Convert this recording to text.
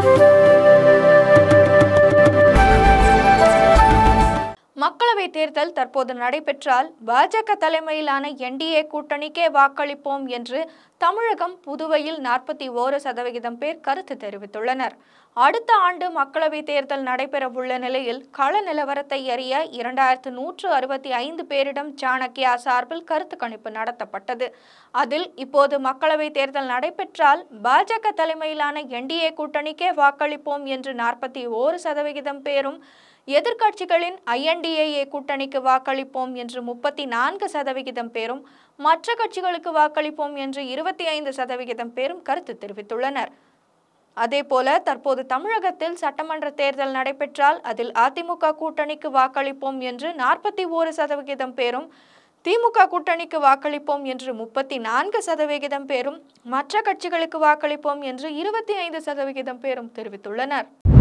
மக்களவைத் தேர்தல் தற்போது நடைபெற்றால் பாஜக தலைமையிலான என்டிஏ கூட்டணிக்கே வாக்களிப்போம் என்று தமிழகம் புதுவையில் நாற்பத்தி ஓரு சதவிகிதம் பேர் கருத்து தெரிவித்துள்ளனர் அடுத்த ஆண்டு மக்களவைத் தேர்தல் நடைபெறவுள்ள நிலையில் கள நிலவரத்தை அறிய இரண்டாயிரத்து நூற்று அறுபத்தி ஐந்து பேரிடம் சாணக்கியா சார்பில் கருத்து கணிப்பு நடத்தப்பட்டது அதில் இப்போது மக்களவைத் தேர்தல் நடைபெற்றால் பாஜக தலைமையிலான என்டிஏ கூட்டணிக்கே வாக்களிப்போம் என்று நாற்பத்தி ஓரு சதவிகிதம் பேரும் எதிர்க்கட்சிகளின் ஐஎன்டிஏஏ கூட்டணிக்கு வாக்களிப்போம் என்று முப்பத்தி நான்கு சதவிகிதம் பேரும் மற்ற கட்சிகளுக்கு வாக்களிப்போம் என்று இருபத்தி ஐந்து சதவிகிதம் பேரும் கருத்து தெரிவித்துள்ளனர் அதேபோல தற்போது தமிழகத்தில் சட்டமன்ற தேர்தல் நடைபெற்றால் அதில் அதிமுக கூட்டணிக்கு வாக்களிப்போம் என்று நாற்பத்தி ஓரு சதவிகிதம் பேரும் திமுக கூட்டணிக்கு வாக்களிப்போம் என்று முப்பத்தி நான்கு சதவிகிதம் பேரும் மற்ற கட்சிகளுக்கு வாக்களிப்போம் என்று இருபத்தி ஐந்து சதவிகிதம் பேரும் தெரிவித்துள்ளனர்